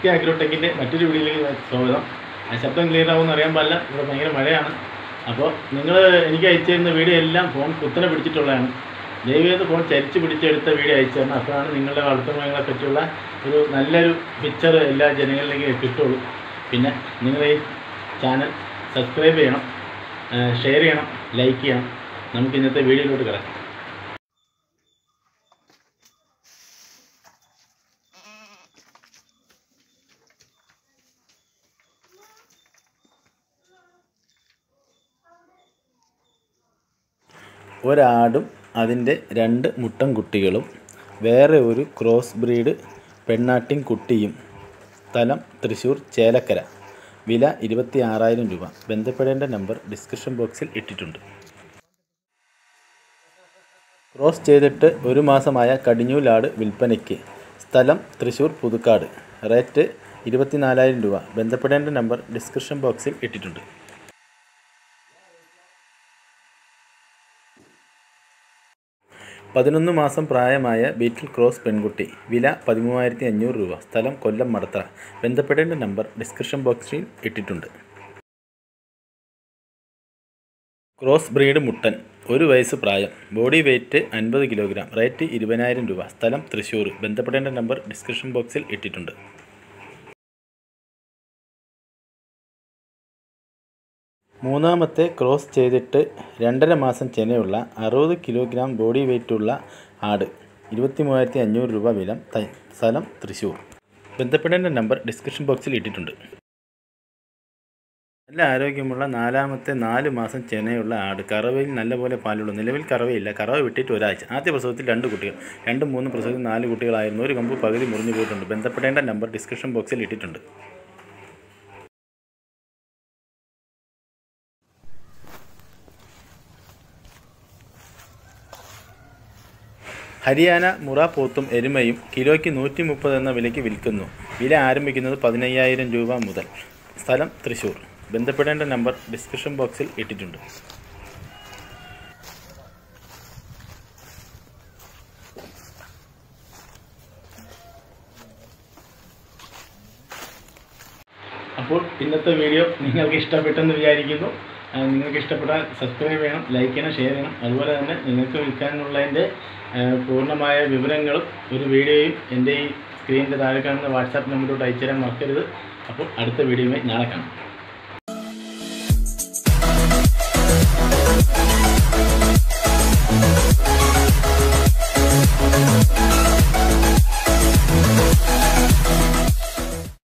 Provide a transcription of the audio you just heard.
K അഗ്രോടെക്കിൻ്റെ മറ്റൊരു വീഡിയോയിലേക്ക് സ്വാഗതം ആ ശബ്ദം ക്ലിയർ ആവുമെന്ന് അറിയാൻ പാടില്ല ഇവിടെ ഭയങ്കര മഴയാണ് അപ്പോൾ നിങ്ങൾ എനിക്ക് അയച്ചു തരുന്ന വീഡിയോ എല്ലാം ഫോൺ കുത്തനെ പിടിച്ചിട്ടുള്ളതാണ് ദയവ് ചെയ്ത് ഫോൺ ചരിച്ച് പിടിച്ചെടുത്ത വീഡിയോ അയച്ചു തരണം അപ്പോഴാണ് നിങ്ങളുടെ വളർത്തുമൃഗങ്ങളെ പറ്റിയുള്ള ഒരു നല്ലൊരു പിക്ചർ എല്ലാ ജനങ്ങളിലേക്ക് കിട്ടുള്ളൂ പിന്നെ നിങ്ങൾ ഈ ചാനൽ സബ്സ്ക്രൈബ് ചെയ്യണം ഷെയർ ചെയ്യണം ലൈക്ക് ചെയ്യണം നമുക്ക് ഇന്നത്തെ വീഡിയോയിലോട്ട് കിടക്കാം ഒരാടും അതിൻ്റെ രണ്ട് മുട്ടൻ കുട്ടികളും വേറെ ഒരു ക്രോസ് ബ്രീഡ് പെണ്ണാട്ടിൻ കുട്ടിയും സ്ഥലം തൃശ്ശൂർ ചേലക്കര വില ഇരുപത്തി ആറായിരം രൂപ ബന്ധപ്പെടേണ്ട നമ്പർ ഡിസ്ക്രിപ്ഷൻ ബോക്സിൽ ഇട്ടിട്ടുണ്ട് ക്രോസ് ചെയ്തിട്ട് ഒരു മാസമായ കടിഞ്ഞൂലാട് വിൽപ്പനയ്ക്ക് സ്ഥലം തൃശ്ശൂർ പുതുക്കാട് റേറ്റ് ഇരുപത്തിനാലായിരം രൂപ ബന്ധപ്പെടേണ്ട നമ്പർ ഡിസ്ക്രിപ്ഷൻ ബോക്സിൽ ഇട്ടിട്ടുണ്ട് പതിനൊന്ന് മാസം പ്രായമായ ബീറ്റിൽ ക്രോസ് പെൺകുട്ടി വില പതിമൂവായിരത്തി അഞ്ഞൂറ് രൂപ സ്ഥലം കൊല്ലം മടത്തറ ബന്ധപ്പെടേണ്ട നമ്പർ ഡിസ്ക്രിപ്ഷൻ ബോക്സിൽ ഇട്ടിട്ടുണ്ട് ക്രോസ് ബ്രീഡ് മുട്ടൻ ഒരു വയസ്സ് പ്രായം ബോഡി വെയ്റ്റ് അൻപത് കിലോഗ്രാം റേറ്റ് ഇരുപതിനായിരം രൂപ സ്ഥലം തൃശ്ശൂർ ബന്ധപ്പെടേണ്ട നമ്പർ ഡിസ്ക്രിപ്ഷൻ ബോക്സിൽ ഇട്ടിട്ടുണ്ട് മൂന്നാമത്തെ ക്രോസ് ചെയ്തിട്ട് രണ്ടര മാസം ചെനയുള്ള അറുപത് കിലോഗ്രാം ബോഡി വെയ്റ്റുള്ള ആട് ഇരുപത്തി മൂവായിരത്തി അഞ്ഞൂറ് രൂപ വില ത- സ്ഥലം തൃശ്ശൂർ ബന്ധപ്പെടേണ്ട നമ്പർ ഡിസ്ക്രിപ്ഷൻ ബോക്സിൽ ഇട്ടിട്ടുണ്ട് നല്ല ആരോഗ്യമുള്ള നാലാമത്തെ നാല് മാസം ചെനയുള്ള ആട് കറവയിൽ നല്ലപോലെ പാലുള്ളൂ നിലവിൽ കറവയില്ല കറവ വിട്ടിട്ട് ഒരാഴ്ച ആദ്യ പ്രസവത്തിൽ രണ്ട് കുട്ടികൾ രണ്ടും മൂന്നും പ്രസവത്തിൽ നാല് കുട്ടികളായിരുന്നു ഒരു കമ്പ് പകുതി മുറിഞ്ഞു പോയിട്ടുണ്ട് ബന്ധപ്പെടേണ്ട നമ്പർ ഡിസ്ക്രിപ്ഷൻ ബോക്സിൽ ഇട്ടിട്ടുണ്ട് ഹരിയാന മുറ പോത്തും എരുമയും കിലോയ്ക്ക് നൂറ്റി മുപ്പത് എന്ന വിലയ്ക്ക് വിൽക്കുന്നു വില ആരംഭിക്കുന്നത് പതിനയ്യായിരം രൂപ മുതൽ സ്ഥലം തൃശ്ശൂർ ബന്ധപ്പെടേണ്ട നമ്പർ ഡിസ്ക്രിപ്ഷൻ ബോക്സിൽ ഇട്ടിട്ടുണ്ട് അപ്പോൾ ഇന്നത്തെ വീഡിയോ നിങ്ങൾക്ക് ഇഷ്ടപ്പെട്ടെന്ന് വിചാരിക്കുന്നു ആ, നിങ്ങൾക്ക് ഇഷ്ടപ്പെട്ടാൽ സബ്സ്ക്രൈബ് ചെയ്യണം ലൈക്ക് ചെയ്യണം ഷെയർ ചെയ്യണം അതുപോലെ തന്നെ നിങ്ങൾക്ക് വിൽക്കാനുള്ളതിൻ്റെ ആ, പൂർണ്ണമായ വിവരങ്ങളും ഒരു വീഡിയോയും എൻ്റെ ഈ സ്ക്രീനിൻ്റെ താഴെ കാണുന്ന വാട്സാപ്പ് നമ്പറിലോട്ട് അയച്ചു തരാൻ മറക്കരുത് അപ്പോൾ അടുത്ത വീഡിയോയുമായി നാളെ കാണാം